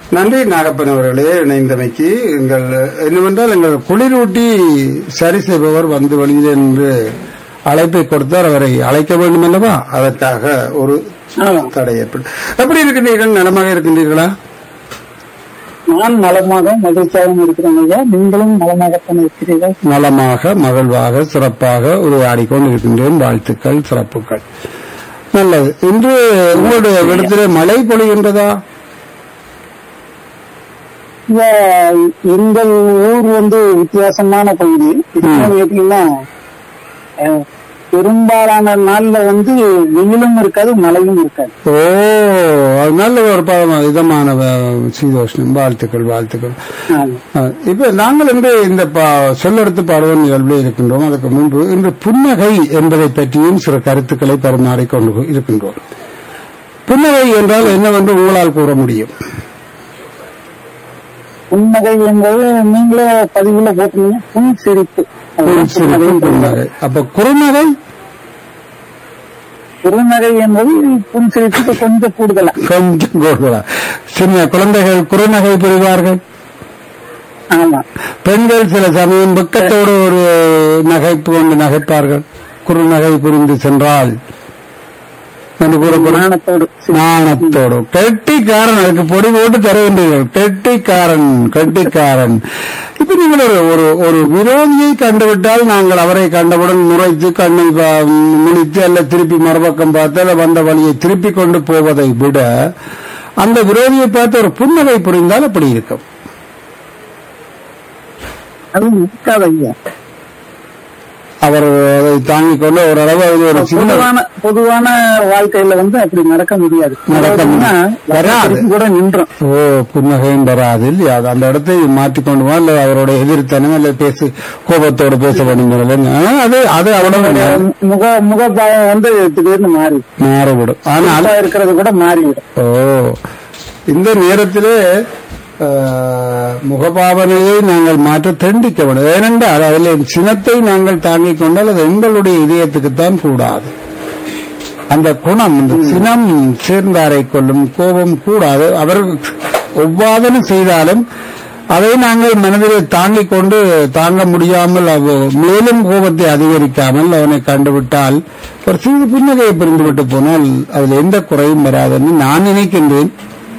நன்றி நாகப்பன் அவர்களே இணைந்தமைக்கு எங்கள் என்னவென்றால் எங்கள் குளிரூட்டி சரி செய்பவர் வந்து வழியில் என்று அழைப்பை கொடுத்தார் அவரை அழைக்க வேண்டும் அல்லவா அதற்காக ஒரு ஆமா. தடை ஏற்படும் எப்படி இருக்கின்றீர்கள் நலமாக இருக்கின்றீர்களா நான் நலமாக மகிழ்ச்சியாகவும் இருக்கிறேன் ஐயா நீங்களும் நலமாகத்தான் இருக்கிறீர்கள் நலமாக மகிழ்வாக சிறப்பாக உரையாடி கொண்டிருக்கின்றேன் வாழ்த்துக்கள் சிறப்புகள் நல்லது இன்று உங்களுடைய இடத்திலே மழை பொழிகின்றதா ஐயா, எங்கள் ஊர் வந்து வித்தியாசமான பகுதி இன்னொன்னு கேட்டீங்கன்னா அஹ், பெரும்பாலான நாள்ல வந்து வெயிலும் இருக்காது மழையும் இருக்காது ஓ அது நல்ல ஒரு பதமா இதமான வ- சீதோஷ்ணம் வாழ்த்துக்கள் வாழ்த்துக்கள் ஆமா. அஹ், இப்ப நாங்கள் இன்று இந்த பா- சொல்லெடுத்து பாடுவன் நிகழ்வில் இருக்கின்றோம் அதுக்கு முன்பு இன்று புன்னகை என்பதை பற்றியும் சில கருத்துக்களை பரிமாறிக்கொண்டு இருக்கின்றோம் புன்னகை என்றால் என்னவென்று உங்களால் கூற முடியும் புன்னகை என்பது நீங்களே பதிவுல போட்டீங்க புன் சிரிப்பு அதுதான் சிரிப்பு புன்னகை. புன்னகை அப்ப குறுநகை குறுநகை என்பது புன் சிரிப்புக்கு கொஞ்சம் கூடுதலா கொஞ்சம் கூடுதலா சின்ன குழந்தைகள் குறுநகை புரிவார்கள் ஆமா பெண்கள் சில சமயம் வெக்கத்தோடு ஒரு நகைப்பு கொண்டு நகைப்பார்கள் குறுநகை புரிந்து சென்றால் என்று கூறப்படும் நாணத்தோடு நாணத்தோடு கெட்டிக்காரன் அதுக்கு பொடி போட்டு தருகின்றீர்கள் கெட்டிக்காரன் கெட்டிக்காரன் இப்ப நீங்கள் ஒரு ஒரு ஒரு விரோதியை கண்டுவிட்டால் நாங்கள் அவரை கண்டவுடன் முறைத்து கண்ணை பா- முழித்து அல்ல திருப்பி மறுபக்கம் பார்த்து அல்ல வந்த வழியை திருப்பி கொண்டு போவதை விட அந்த விரோதியை பார்த்து ஒரு புன்னகை புரிந்தால் அப்படி இருக்கும் அது இருக்காது ஐயா அவர் அதை தாங்கிக் கொண்டு ஓரளவு அது ஒரு சின்ன பொதுவான பொதுவான வாழ்க்கையில வந்து அப்படி நடக்க முடியாது நடக்க முடியாது. நடந்ததுன்னா வராது. திருப்பி கூட நின்றோம் ஓ புன்னகையும் வராது இல்லையா அது அந்த இடத்தை மாற்றிக்கொண்டு வா இல்ல அவரோட எதிர்த்தனம் இல்ல பேசு கோபத்தோடு பேச வேண்டும் அது அது அவ்வளவு முக முகபாவம் வந்து திடீர்னு மாறி மாறுபடும் ஆனால் இருக்கிறது கூட மாறிவிடும் ஓ இந்த நேரத்திலே ஆஹ், முகபாவனையை நாங்கள் மாற்ற தண்டிக்க வேண்டும் ஏனென்றால் அதில் சினத்தை நாங்கள் தாங்கிக் கொண்டால் அது எங்களுடைய இதயத்துக்குத்தான் கூடாது அந்த குணம் இந்த சினம் சேர்ந்தாரை கொள்ளும் கோபம் கூடாது அவர் ஒவ்வாதன செய்தாலும் அதை நாங்கள் மனதிலே தாங்கிக் கொண்டு தாங்க முடியாமல் அவ மேலும் கோபத்தை அதிகரிக்காமல் அவனை கண்டுவிட்டால் ஒரு சிறிது புன்னகையை புரிந்துவிட்டு போனால் அதில் எந்த குறையும் வராதுன்னு நான் நினைக்கின்றேன்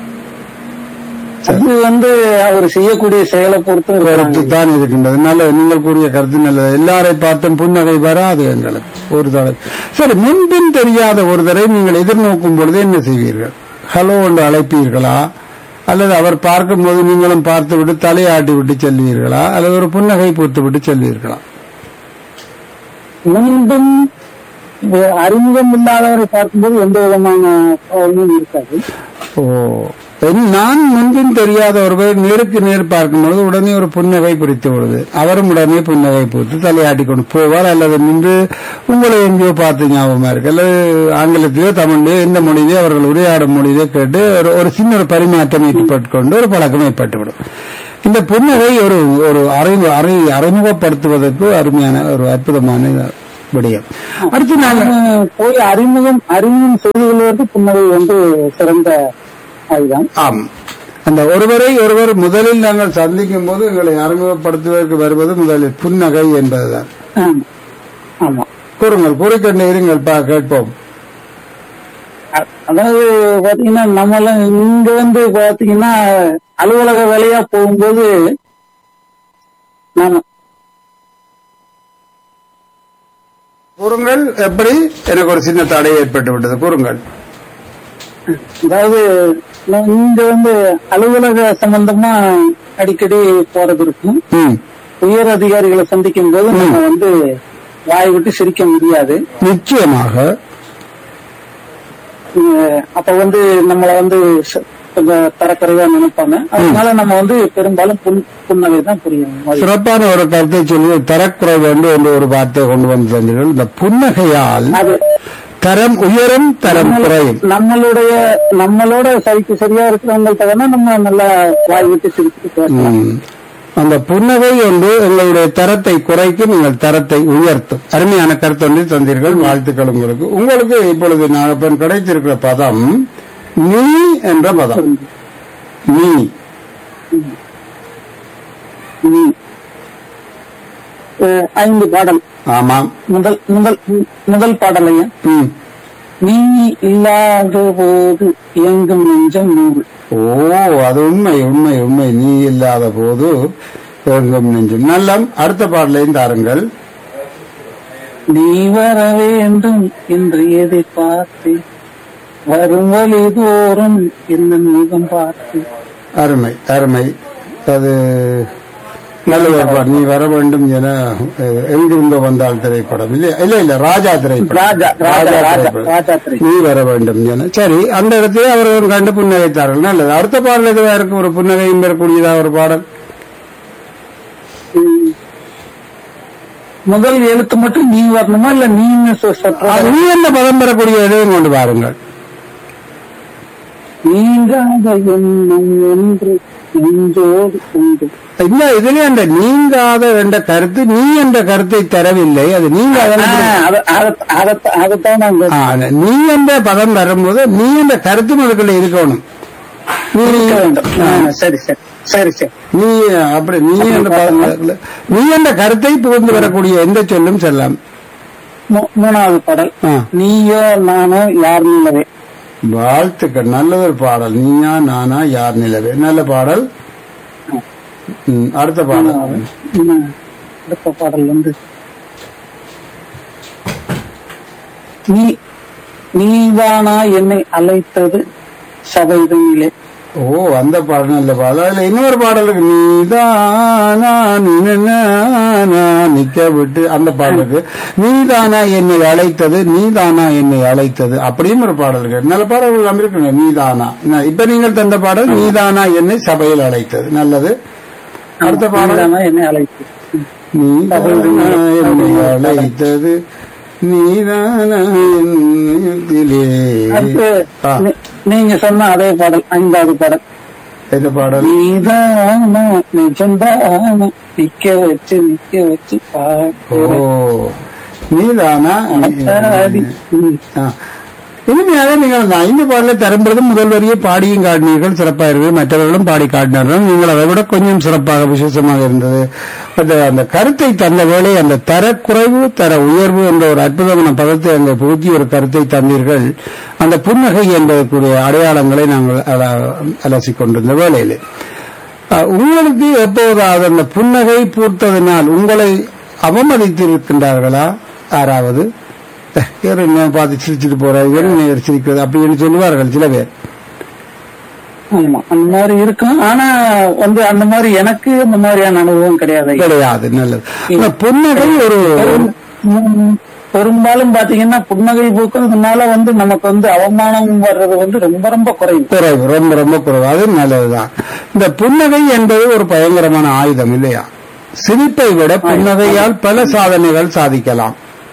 அது வந்து அவர் செய்யக்கூடிய செயலை பொறுத்து கருத்து இருக்காங்க. தான் இருக்கின்றது நல்ல நீங்கள் கூறிய கருத்து நல்லது எல்லாரை பார்த்தும் புன்னகை வராது எங்களுக்கு ஒரு தடவை சரி முன்பின் தெரியாத ஒருவரை நீங்கள் எதிர்நோக்கும் பொழுது என்ன செய்வீர்கள் ஹலோ என்று அழைப்பீர்களா அல்லது அவர் பார்க்கும்போது நீங்களும் பார்த்து விட்டு தலையாட்டி விட்டு செல்வீர்களா அல்லது ஒரு புன்னகை பூத்து விட்டு செல்வீர்களா மீண்டும் இது அறிமுகம் இல்லாதவரை பார்க்கும்போது எந்த விதமான கோபமும் இருக்காது ஓ என் நான் முன்பின் தெரியாத ஒருவர் நேருக்கு நேர் பார்க்கும் பொழுது உடனே ஒரு புன்னகை பிடித்து விடுது அவரும் உடனே புன்னகை பூத்து தலையாட்டி கொண்டு போவார் அல்லது நின்று உங்களை எங்கேயோ பார்த்து ஞாபகமா இருக்கு அல்லது ஆங்கிலத்திலோ தமிழ்லையோ எந்த மொழியிலோ அவர்கள் உரையாடும் மொழியிலோ கேட்டு ஒரு ஒரு சின்ன ஒரு பரிமாற்றம் ஏற்பட்டு கொண்டு ஒரு பழக்கம் ஏற்பட்டுவிடும் இந்த புன்னகை ஒரு ஒரு அறிவு அறி அறிமுகப்படுத்துவதற்கு அருமையான ஒரு அற்புதமான விடயம் அடுத்து நாங்கள் நாம போய் அறிமுகம் அறிமுகம் செய்து கொள்வதற்கு புன்னகை வந்து சிறந்த ஆயுதம் ஆம் அந்த ஒருவரை ஒருவர் முதலில் நாங்கள் சந்திக்கும் போது எங்களை அறிமுகப்படுத்துவதற்கு வருவது முதலில் புன்னகை என்பதுதான் ஆமா. ஆமா கூறுங்கள் கூறிக்கொண்டு இருங்கள் பா கேட்போம் அ- அதாவது பாத்தீங்கன்னா நம்மள இங்க வந்து பாத்தீங்கன்னா அலுவலக வேலையா போகும்போது நாம கூறுங்கள் எப்படி எனக்கு ஒரு சின்ன தடை ஏற்பட்டு விட்டது கூறுங்கள் அதாவது நான் இங்க வந்து அலுவலக சம்பந்தமா அடிக்கடி போறது இருக்கும் ம் உயர் அதிகாரிகளை சந்திக்கும் போது நம்ம வந்து வாய் விட்டு சிரிக்க முடியாது நிச்சயமாக அஹ் அப்ப வந்து நம்மள வந்து ச- கொஞ்சம் தரக்குறைவா நினைப்பாங்க அதனால நம்ம வந்து பெரும்பாலும் புன் புன்னகை தான் புரியும் சிறப்பான ஒரு கருத்தை சொல்லி தரக்குறைவு என்று என்று ஒரு வார்த்தை கொண்டு வந்து தந்தீர்கள் இந்த புன்னகையால் அது தரம் உயரும் தரம் குறையும் நம்மளுடைய நம்மளோட சரிக்கு சரியா இருக்கிறவங்கள்ட்ட வேணா நம்ம நல்லா வாய் விட்டு சிரிச்சுட்டு பேசலாம் ம். அந்த புன்னகை ஒன்று உங்களுடைய தரத்தை குறைக்கும் நீங்கள் தரத்தை உயர்த்தும் அருமையான கருத்தொன்றை தந்தீர்கள் வாழ்த்துக்கள் உங்களுக்கு உங்களுக்கு இப்பொழுது நாகப்பன் கிடைத்திருக்கிற பதம் நீ என்ற பதம் நீ நீ அஹ், ஐந்து பாடல் ஆமாம் முதல் முதல் முதல் பாடல் ஐயா ம் நீ இல்லாத போது எங்கும் நெஞ்சம் நூறு ஓ அது உண்மை உண்மை உண்மை நீ இல்லாத போது எங்கும் நெஞ்சும் நல்லம் அடுத்த பாடலையும் தாருங்கள் நீ வர வேண்டும் என்று எதிர்பார்த்து வரும் வழி தோறும் இந்த முகம் பார்த்து அருமை அருமை அது நல்ல ஒரு பாடல் நீ வர வேண்டும் என அஹ், எங்கிருந்தோ வந்தால் திரைப்படம் இல்ல இல்ல இல்ல ராஜா திரைப்படம் ராஜா ராஜா ராஜா திரைப்படம். ராஜா திரை நீ வர வேண்டும் என சரி அந்த இடத்துல அவர்கள் கண்டு புன்னகைத்தார்கள் நல்லது அடுத்த பாடல் எதுவா இருக்கும் ஒரு புன்னகையும் பெறக்கூடியதா ஒரு பாடல் ம். முதல் எழுத்து மட்டும் நீ வரணுமா இல்ல நீன்னு சொ- சொல்ற அது நீ என்ன பதம் பெறக்கூடிய எதையும் கொண்டு வாருங்கள் நீங்காத எண்ணம் என்று நெஞ்சோடு உண்டு இல்ல இதுல அந்த நீங்காத என்ற கருத்து நீ என்ற கருத்தை தரவில்லை அது நீங்காத ஆ, அத- அத- அத- அதைத்தான் நான் ஆ, அந்த நீ என்ற பதம் வரும்போது நீ என்ற கருத்தும் அதுக்குள்ள இருக்கணும் நீ இருக்க வேண்டும் ஆ, சரி சரி சரி சரி நீ அப்படி நீ என்ற பதம் இருக்குல்ல, நீ என்ற கருத்தை புகுந்து வரக்கூடிய எந்த சொல்லும் செல்லாம் மூ- மூணாவது பாடல் ஆ. நீயோ நானோ யார் நிலவே வாழ்த்துக்கள் நல்லதொரு பாடல் நீயா நானா யார் நிலவே நல்ல பாடல் ம், அடுத்த பாடல் ம், அடுத்த பாடல் வந்து நீ நீதானா என்னை அழைத்தது சபைதனிலே ஓ அந்த பாடல் நல்ல பாடல் அதுல இன்னொரு பாடல் இருக்கு நீதானா நின்னா நிக்க விட்டு அந்த பாடல் இருக்கு நீதானா என்னை அழைத்தது நீதானா என்னை அழைத்தது அப்படின்னு ஒரு பாடல் இருக்கு நல்ல பாடல்கள் எல்லாம் இருக்குங்க நீதானா நான் இப்ப நீங்கள் தந்த பாடல் நீதானா என்னை சபையில் அழைத்தது நல்லது அடுத்த பாடல் நீதானா என்னை அழைத்தது நீதானா என்னை அழைத்தது நீதானா என்னிலே அடுத்து ஆ, நீ- நீங்க சொன்ன அதே பாடல் ஐந்தாவது பாடல் இந்த பாடல் நீதானா நிஜம்தானா நிக்க வச்சு நிக்க வச்சு ஓ பாடு நீதானா ம். ஆ. இனிமையாக நீங்கள் அந்த ஐந்து பாடலை தரும்பொழுது முதல் வரியை பாடியும் காட்டினீர்கள் சிறப்பாக இருந்தது மற்றவர்களும் பாடி காட்டினார்கள் நீங்கள் அதை விட கொஞ்சம் சிறப்பாக விசேஷமாக இருந்தது அந்த அந்த கருத்தை தந்த வேளை அந்த தரக்குறைவு தர உயர்வு என்ற ஒரு அற்புதமான பதத்தை அங்கே புகுத்தி ஒரு கருத்தை தந்தீர்கள் அந்த புன்னகை என்பதற்குரிய அடையாளங்களை நாங்கள் அல- அலசிக் கொண்டிருந்த வேளையிலே அஹ், உங்களுக்கு எப்போதாவது அந்த புன்னகை பூர்த்ததினால் உங்களை அவமதித்திருக்கின்றார்களா யாராவது அஹ், இவர் என்ன பார்த்து சிரிச்சிட்டு போறாரு இவர் என்ன இவர் சிரிக்கிறது அப்படின்னு சொல்லுவார்கள் சில பேர் ஆமா அந்த மாதிரி இருக்கும் ஆனா வந்து அந்த மாதிரி எனக்கு அந்த மாதிரியான அனுபவம் கிடையாது ஐயா. கிடையாது நல்லது ஆனா புன்னகை ஒரு ம், பெரும்பாலும் பாத்தீங்கன்னா புன்னகை பூக்கிறதுனால வந்து நமக்கு வந்து அவமானம் வர்றது வந்து ரொம்ப ரொம்ப குறைவு குறைவு ரொம்ப ரொம்ப குறைவு அது நல்லதுதான் இந்த புன்னகை என்பது ஒரு பயங்கரமான ஆயுதம் இல்லையா சிரிப்பை விட புன்னகையால் பல சாதனைகள் சாதிக்கலாம்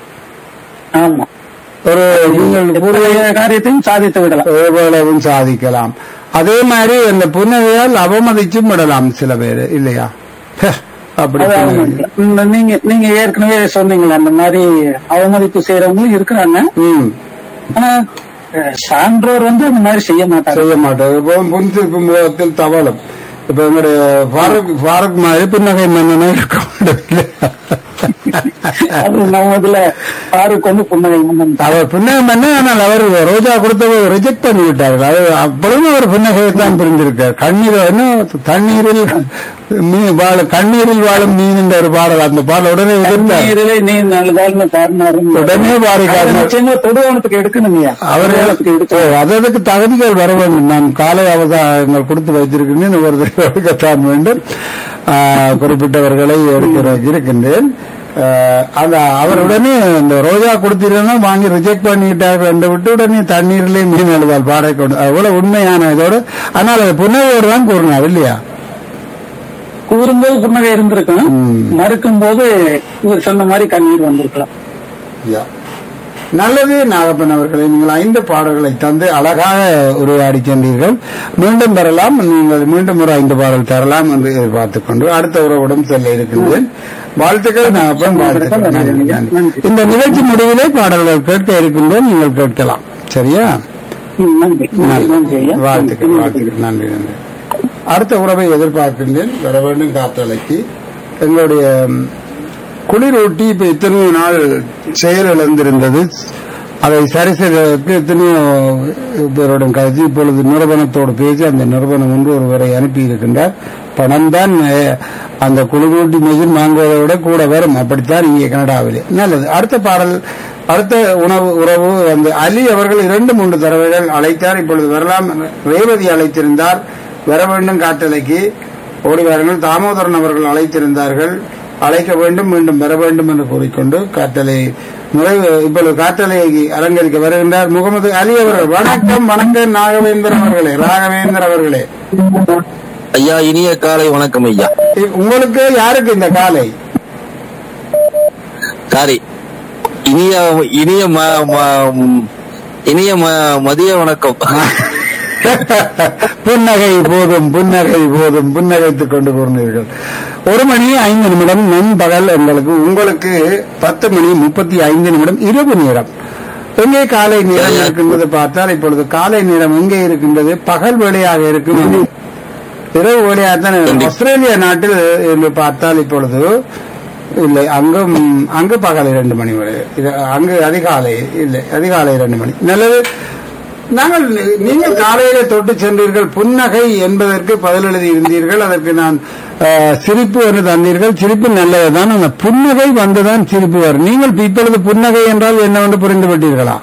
ஆமா ஒரு நீங்கள் பூர்வீக எத்தகைய காரியத்தையும் சாதித்து விடலாம் எவ்வளவும் சாதிக்கலாம் அதே மாதிரி அந்த புன்னகையால் அவமதிச்சும் விடலாம் சில பேர் இல்லையா ஹே, அப்படி அது புன்னகை. அவமதிக்கலாம். இந்த நீங்க நீங்க ஏற்கனவே சொன்னீங்களே அந்த மாதிரி அவமதிப்பு செய்யறவங்களும் இருக்கிறாங்க ம் ஆனா அஹ், சான்றோர் வந்து அந்த மாதிரி செய்ய மாட்டாங்க செய்ய மாட்டோம் இப்போ புன்சிருக்கும் முகத்தில் தவளும் இப்ப எங்களுடைய ஃபாரூக் ஃபாரூக் மாதிரி புன்னகை மன்னனா இருக்க வேண்டும் இல்லையா? அது நம்ம இதுல பாருக்கு வந்து புன்னகை மன்னன் தான். அவர் புன்னகை மன்னன் ஆனால் அவர் ரோஜா கொடுத்ததை ரிஜெக்ட் பண்ணி விட்டார்கள் அது அப்பொழுதும் அவர் புன்னகையை தான் புரிந்திருக்கார் கண்ணீர் என்ன தண்ணீரில் மீன் வாழ கண்ணீரில் வாழும் மீன் என்ற ஒரு பாடல் அந்த பாடல் உடனே எதிர்த்தார் நீரிலே நீ நல்லதால்னு பாடினாரு உடனே பாடி காட்டினார் நிச்சயமா தொடுவானத்துக்கு எடுக்கணுங்கய்யா அவர்களுக்கு எடுக்க ஓ, அதற்கு தகுதிகள் வர வேண்டும் நான் காலை அவதாரங்கள் கொடுத்து வைத்திருக்கின்றேன் ஒரு தடவை எடுக்கத்தான் வேண்டும் ஆ, குறிப்பிட்டவர்களை எடுத்து இருக்கின்றேன் ஆ, அந்த அவர் உடனே இந்த ரோஜா கொடுத்தீங்கன்னா வாங்கி ரிஜெக்ட் பண்ணிட்டார் என்று விட்டு உடனே தண்ணீரிலே மீன் எழுதால் பாடை கொண்டு அவ்வளவு உண்மையான இதோடு ஆனால் அது புன்னகையோடு தான் கூறினார் இல்லையா கூறும்போது புன்னகை இருந்திருக்கும் ம். மறுக்கும் போது இவர் சொன்ன மாதிரி கண்ணீர் வந்திருக்கலாம் யா. நல்லது நாகப்பன் அவர்களே நீங்கள் ஐந்து பாடல்களை தந்து அழகாக உரையாடி சென்றீர்கள் மீண்டும் பெறலாம் நீங்கள் மீண்டும் ஒரு ஐந்து பாடல் தரலாம் என்று எதிர்பார்த்துக் கொண்டு அடுத்த உறவுடன் செல்ல இருக்கின்றேன் வாழ்த்துக்கள் நாகப்பன் வாழ்த்துக்கள் நன்றி, நன்றி. இந்த நிகழ்ச்சி முடிவிலே பாடல்கள் கேட்க இருக்கின்றோம் நீங்கள் கேட்கலாம் சரியா ம், நன்றி நன்றி ஐயா வாழ்த்துக்கள் வாழ்த்துக்கள் நன்றி நன்றி அடுத்த உறவை எதிர்பார்க்கின்றேன் வர வேண்டும் காற்றலைக்கு எங்களுடைய ம், குளிரூட்டி இப்ப இத்தனை நாள் செயல் இழந்திருந்தது அதை சரி செய்வதற்கு எத்தனையோ பேருடன் கருதி இப்பொழுது நிறுவனத்தோடு பேசி அந்த நிறுவனம் ஒன்று ஒருவரை அனுப்பி இருக்கின்றார் பணம் தான் அஹ், அந்த குளிரூட்டி மெஷின் வாங்குவதை விட கூட வரும் அப்படித்தான் இங்கே கனடாவிலே நல்லது அடுத்த பாடல் அடுத்த உணவு உறவு வந்து அலி அவர்கள் இரண்டு மூன்று தடவைகள் அழைத்தார் இப்பொழுது வரலாம் ரேவதி அழைத்திருந்தார் வர வேண்டும் காட்டலைக்கு ஓடி வாருங்கள் தாமோதரன் அவர்கள் அழைத்திருந்தார்கள் அழைக்க வேண்டும் மீண்டும் வர வேண்டும் என்று கூறிக்கொண்டு காற்றலை நிறைவு இப்பொழுது காற்றலை அலங்கரிக்க வருகின்றார் முகமது அலி அவர்கள் வணக்கம் வணக்கம் நாகவேந்தர் அவர்களே ராகவேந்தர் அவர்களே ஐயா இனிய காலை வணக்கம் ஐயா இ- உங்களுக்கு யாருக்கு இந்த காலை சாரி இனிய இனிய ம- ம- இனிய ம- மதிய வணக்கம் புன்னகை போதும் புன்னகை போதும் புன்னகைத்துக் கொண்டு கூறினீர்கள் ஒரு மணி ஐந்து நிமிடம் நண்பகல் எங்களுக்கு உங்களுக்கு பத்து மணி முப்பத்தி ஐந்து நிமிடம் இரவு நேரம் எங்கே காலை நேரம் இருக்கின்றது பார்த்தால் இப்பொழுது காலை நேரம் எங்கே இருக்கின்றது பகல் வேளையாக இருக்கும் இரவு வேளையாகத்தான் இருக்கும். ஆஸ்திரேலியா நாட்டில் என்று பார்த்தால் இப்பொழுது இல்லை அங்கும் அங்கு பகல் இரண்டு மணி வரை இது அங்கு அதிகாலை இல்லை அதிகாலை இரண்டு மணி நல்லது நாங்கள் நீங்கள் காலையிலே தொட்டு சென்றீர்கள் புன்னகை என்பதற்கு பதில் எழுதி இருந்தீர்கள் அதற்கு நான் அஹ், சிரிப்பு என்று தந்தீர்கள் சிரிப்பு நல்லதுதான் அந்த புன்னகை வந்துதான் சிரிப்பு வரும் நீங்கள் இப்பொழுது புன்னகை என்றால் என்னவென்று புரிந்து விட்டீர்களா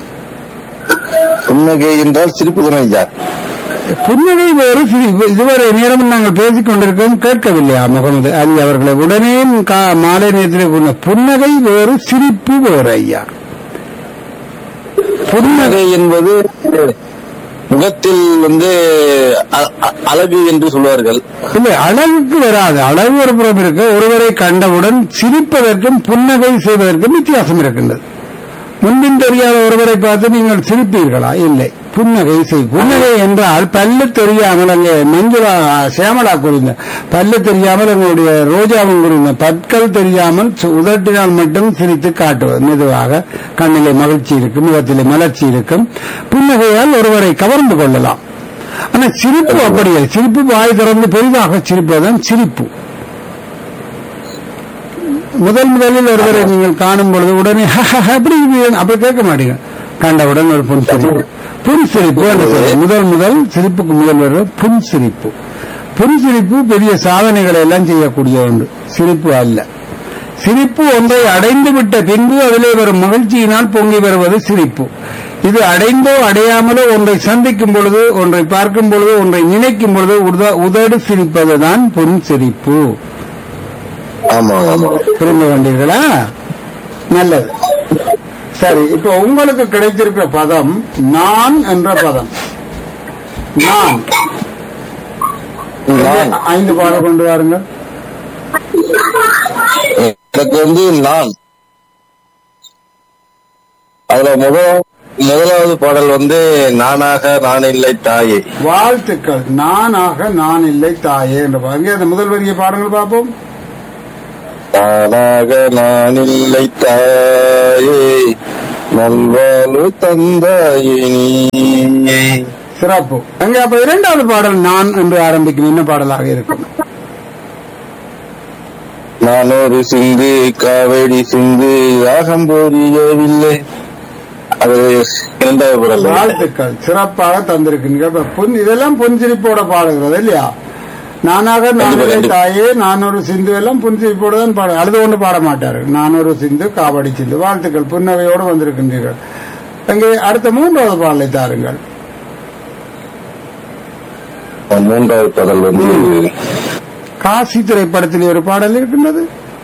புன்னகை என்றால் சிரிப்பு தானே ஐயா புன்னகை வேறு சிரிப்பு இதுவரை நேரம் நாங்கள் பேசிக் கொண்டிருக்கோம் கேட்கவில்லையா முகமது அலி அவர்களை உடனே கா- மாலை நேரத்திலே புன்ன- புன்னகை வேறு சிரிப்பு வேறு ஐயா புன்னகை புன்னகை என்பது முகத்தில் வந்து அ- அ- அழகு என்று சொல்வார்கள் இல்லை அழகுக்கு வராது அழகு ஒரு புறம் இருக்கு ஒருவரை கண்டவுடன் சிரிப்பதற்கும் புன்னகை செய்வதற்கும் வித்தியாசம் இருக்கின்றது முன்பின் தெரியாத ஒருவரை பார்த்து நீங்கள் சிரிப்பீர்களா இல்லை புன்னகை செய் புன்னகை என்றால் பல்லு தெரியாமல் அங்கே மஞ்சுளா சேமலா கூறின பல்லு தெரியாமல் எங்களுடைய ரோஜாவும் கூறின பற்கள் தெரியாமல் சு- உதட்டினால் மட்டும் சிரித்து காட்டுவது மெதுவாக கண்ணிலே மகிழ்ச்சி இருக்கும் முகத்திலே மலர்ச்சி இருக்கும் புன்னகையால் ஒருவரை கவர்ந்து கொள்ளலாம் ஆனா சிரிப்பு அப்படியே சிரிப்பு வாய் திறந்து பெரிதாக சிரிப்பதுதான் சிரிப்பு முதல் முதலில் ஒருவரை நீங்கள் காணும் பொழுது உடனே அப்படி இது அப்படி கேட்க மாட்டீங்க கண்டவுடன் ஒரு புன் சிரிப்பு புன் சிரிப்பு என்று சொல்லுவோம். முதல் முதல் சிரிப்புக்கு முதல் வருவது புன் சிரிப்பு புன் சிரிப்பு பெரிய சாதனைகளை எல்லாம் செய்யக்கூடிய ஒன்று சிரிப்பு அல்ல சிரிப்பு ஒன்றை அடைந்து விட்ட பின்பு அதிலே வரும் மகிழ்ச்சியினால் பொங்கி வருவது சிரிப்பு இது அடைந்தோ அடையாமலோ ஒன்றை சந்திக்கும் பொழுது ஒன்றை பார்க்கும் பொழுது ஒன்றை நினைக்கும் பொழுது உத- உதடு சிரிப்பதுதான் புன் சிரிப்பு ஆமா ஆமா புரிந்து கொண்டீர்களா நல்லது சரி இப்போ உங்களுக்கு கிடைத்திருக்கிற பதம் நான் என்ற பதம் நான் நான் ஐந்து பாடம் கொண்டு வாருங்கள் எனக்கு வந்து நான் அதுல முதல் முதலாவது பாடல் வந்து நானாக நான் இல்லை தாயே வாழ்த்துக்கள் நானாக நான் இல்லை தாயே என்ற பதம். அங்கே அந்த முதல் வரிய பாடங்கள் பார்ப்போம் நானாக நான் இல்லை தாயே நல்வாழ்வு தந்தாயே நீயே சிறப்பு அங்கே அப்ப இரண்டாவது பாடல் நான் என்று ஆரம்பிக்கும் என்ன பாடலாக இருக்கும் நான் ஒரு சிந்து காவடி சிந்து ராகம் போரியவில்லை அது இரண்டாவது பாடல் வாழ்த்துக்கள் சிறப்பாக தந்திருக்கீங்க அப்ப புன் இதெல்லாம் புன்சிரிப்போட பாடுகிறது இல்லையா நானாக கண்டிப்பா, நானே கண்டிப்பா. தாயே நான் ஒரு சிந்து எல்லாம் புன்சிரிப்போட தான் பாட அழுது கொண்டு பாட மாட்டாரு நான் ஒரு சிந்து காவடி சிந்து வாழ்த்துக்கள் புன்னகையோடு வந்திருக்கின்றீர்கள் அங்கே அடுத்த மூன்றாவது பாடலை தாருங்கள் மூன்றாவது பாடல் வந்து காசி திரைப்படத்தில் ஒரு பாடல் இருக்கின்றது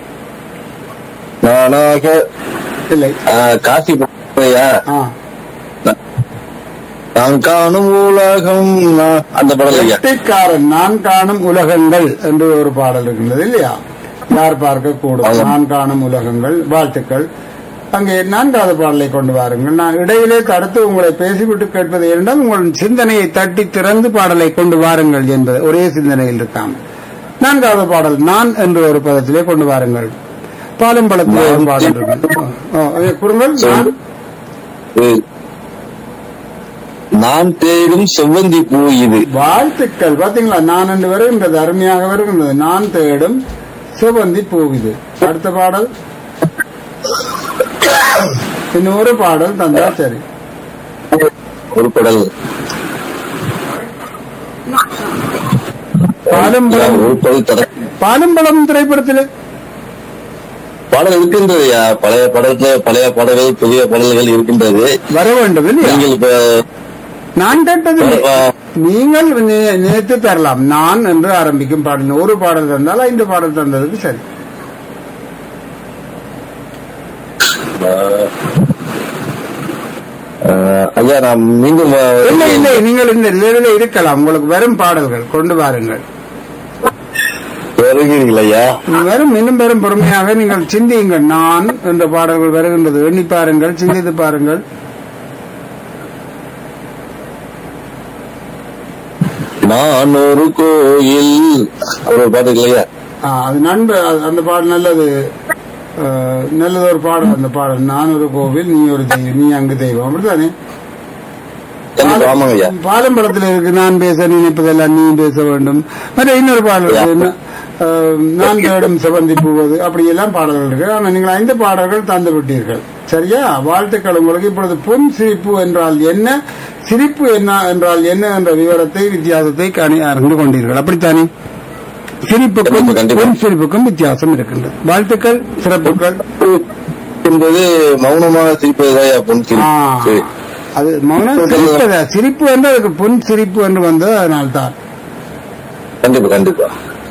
நானாக இல்லை ஆ, காசி போயா ஆ நான் காணும் உலகம் நான் அந்த பாடல் ஐயா வெட்டிக்காரன் நான் காணும் உலகங்கள் என்று ஒரு பாடல் இருக்கின்றது இல்லையா யார் பார்க்க கூடும் ஆமாம். நான் காணும் உலகங்கள் வாழ்த்துக்கள் அங்கே நான்காவது பாடலை கொண்டு வாருங்கள் நான் இடையிலே தடுத்து உங்களை பேசிவிட்டு கேட்பது என்றால் உங்கள் சிந்தனையை தட்டி திறந்து பாடலை கொண்டு வாருங்கள் என்பது ஒரே சிந்தனையில் இருக்காம நான்காவது பாடல் நான் என்று ஒரு பதத்திலே கொண்டு வாருங்கள் பாலும் பழத்திலே ஒரு பாடல் இருக்கு ஓ, அதை கூறுங்கள் நான் இது நான் தேடும் செவ்வந்தி பூ இது வாழ்த்துக்கள் பாத்தீங்களா நான் என்று வருகின்றது அருமையாக வருகின்றது நான் தேடும் சிவந்தி போகுது அடுத்த பாடல் இன்னொரு பாடல் தந்தா சரி ஒரு படல் பாலம்பலம் ஒரு படல் தர பாலம்பலம் திரைப்படத்தில் பாடல் இருக்கின்றதுயா பழைய படத்துல பழைய பாடல்கள் புதிய பாடல்கள் இருக்கின்றது வர வேண்டும் இல்லையா நீங்கள் இப்ப நான் கேட்டது ஆ, நீங்கள் நி- நினைத்து தரலாம் நான் என்று ஆரம்பிக்கும் பாடல் ஒரு பாடல் தந்தால் ஐந்து பாடல் தந்ததுக்கு சரி ஆ, ஐயா நான் மீண்டும் ஆ, இல்லை இல்லை நீங்கள் இந்த நிலையில இருக்கலாம் உங்களுக்கு வரும் பாடல்கள் கொண்டு வாருங்கள் வருகிறீர்கள் ஐயா வரும் இன்னும் பெரும் பொறுமையாக நீங்கள் சிந்தியுங்கள் நான் என்ற பாடல்கள் வருகின்றது எண்ணி பாருங்கள் சிந்தித்து பாருங்கள் நான் ஒரு கோயில் ஒரு பாட்டு இல்லையா ஆ, அது நண்பு அது- அந்த பாடல் நல்லது ஆ, நல்லது ஒரு பாடல் அந்த பாடல் நான் ஒரு கோவில் நீ ஒரு தெய்வம் நீ அங்கு தெய்வம் அப்படித்தானே கண்டிப்பா ஆமாங்க ஐயா பாலம்பலத்தில் இருக்கு நான் பேச நினைப்பதெல்லாம் நீ பேச வேண்டும் மற்ற இன்னொரு பாடல் இருக்கு. என்ன, ஆ, நான் தேடும் சிவந்தி பூவது அப்படி எல்லாம் பாடல்கள் இருக்கு ஆனால் நீங்கள் ஐந்து பாடல்கள் தந்து விட்டீர்கள் சரியா வாழ்த்துக்கள் உங்களுக்கு இப்பொழுது பொன் சிரிப்பு என்றால் என்ன சிரிப்பு என்ன என்றால் என்ன என்ற விவரத்தை வித்தியாசத்தை காணி- அறிந்து கொண்டீர்கள் அப்படித்தானே சிரிப்புக்கும் கண்டிப்பா, கண்டிப்பா. பொன் சிரிப்புக்கும் வித்தியாசம் இருக்கின்றது வாழ்த்துக்கள் சிறப்புகள் என்பது மௌனமாக சிரிப்பதுதான் ஐயா பொன் ஆ, சிரிப்பு அது மௌனம் சிரிப்பதா சிரிப்பு என்று அதுக்கு பொன் சிரிப்பு என்று வந்தது அதனால்தான் கண்டிப்பா கண்டிப்பா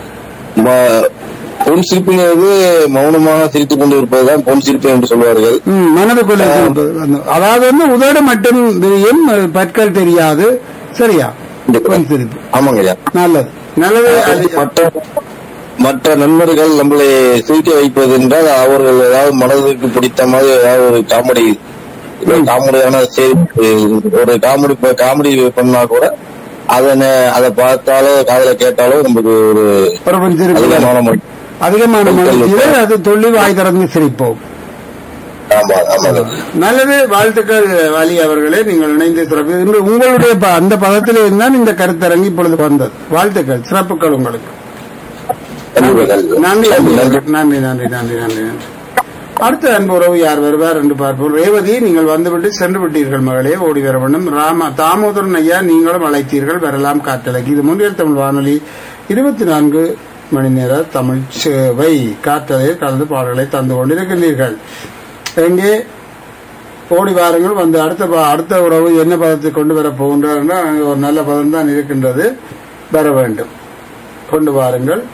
ம- பொன் சிரிப்புங்கிறது மௌனமாக சிரித்துக் கொண்டு இருப்பதுதான் பொன் சிரிப்பு என்று சொல்வார்கள் ம், மனதுக்குள்ளே சிரிப்பது. அந்த- அதாவது வந்து உதடு மட்டும் தெரியும் பற்கள் தெரியாது சரியா பொன் சிரிப்பு ஆமாங்க ஐயா நல்லது நல்லது அது- மற்ற மற்ற நண்பர்கள் நம்மளை சிரிக்க வைப்பது என்றால் அவர்கள் ஏதாவது மனதுக்கு பிடித்த மாதிரி ஏதாவது ஒரு காமெடி காமெடியான செய்தி ஒரு காமெடி காமெடி பண்ணா கூட அதனை அதை பார்த்தாலோ காதல கேட்டாலோ நமக்கு ஒரு ஒரு பொன் சிரிப்பு அதிகமான ம- அதிகமான மகிழ்ச்சியில் அது தொல்லி வாய் திறந்து சிரிப்போம் ஆமா ஆமாங்க நல்லது வாழ்த்துக்கள் வாலி அவர்களே நீங்கள் இணைந்து சிறப்பு இன்று உங்களுடைய ப- அந்த பதத்திலே இருந்தால் இந்த கருத்தரங்கு இப்பொழுது வந்தது வாழ்த்துக்கள் சிறப்புகள் உங்களுக்கு கண்டிப்பா, கண்டிப்பா. நன்றி நன்றி. நன்றி நன்றி நன்றி நன்றி நன்றி அடுத்த அன்பு உறவு யார் வருவார் என்று பார்ப்போம் ரேவதி நீங்கள் வந்துவிட்டு சென்று விட்டீர்கள் மகளே ஓடி வர வேண்டும் ராம தாமோதரன் ஐயா நீங்களும் அழைத்தீர்கள் வரலாம் காற்றலைக்கு இது முன்னில் தமிழ் வானொலி இருபத்தி நான்கு மணி நேர தமிழ் சேவை காற்றலையில் கலந்து பாடல்களை தந்து கொண்டிருக்கின்றீர்கள் எங்கே ஓடி வாருங்கள் வந்து அடுத்த ப- அடுத்த உறவு என்ன பதத்தை கொண்டு வர போகின்றார் என்றால் அங்கே ஒரு நல்ல பதம் தான் இருக்கின்றது வர வேண்டும் கொண்டு வாருங்கள்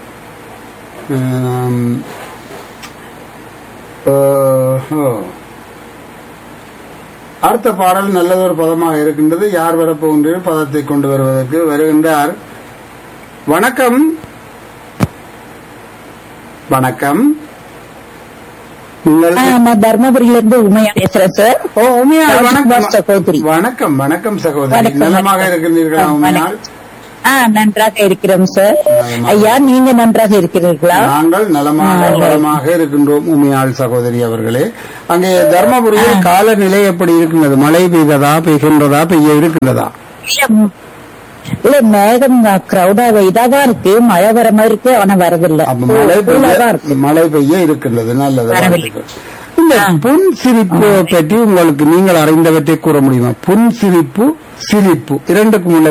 ஆம், ஆ, ஓ. அடுத்த பாடல் நல்லதொரு பதமாக இருக்கின்றது யார் வரப்போகின்ற பதத்தை கொண்டு வருவதற்கு வருகின்றார் வணக்கம் வணக்கம் நீங்கள் ஆ, நான் தர்மபுரியில இருந்து உமையா பேசுறேன் சார் ஓ உமையாள் ராஜ்குமார் வணக்கம் சகோதரி வணக்கம் வணக்கம் சகோதரி வணக்கம், நலமாக வணக்கம். இருக்கின்றீர்களா ஆ, உமையாள் வணக்கம். ஆ நன்றாக இருக்கிறோம் சார் நலமாக. ஐயா நீங்க நன்றாக இருக்கிறீர்களா நாங்கள் நலமாக ஆ, வளமாக இருக்கின்றோம் உமையாள் சகோதரி அவர்களே அங்கே தர்மபுரியில் காலநிலை எப்படி இருக்கின்றது மழை பெய்ததா பெய்கின்றதா பெய்ய இருக்கின்றதா இல்ல, ம், இல்ல மேகம் கிரௌடா இதாதான் இருக்கு மழை வர மாதிரி இருக்கு ஆனா வரதில்லை அப்ப மழை கூலாதான் பெய்ய இருக்கு மழை பெய்ய இருக்கின்றது நல்லது வரவில்லை. வாழ்த்துக்கள். இந்த ஆ. புன் சிரிப்பு பற்றி உங்களுக்கு நீங்கள் அறிந்தவற்றை கூற முடியுமா புன் சிரிப்பு சிரிப்பு இரண்டுக்கும் உள்ள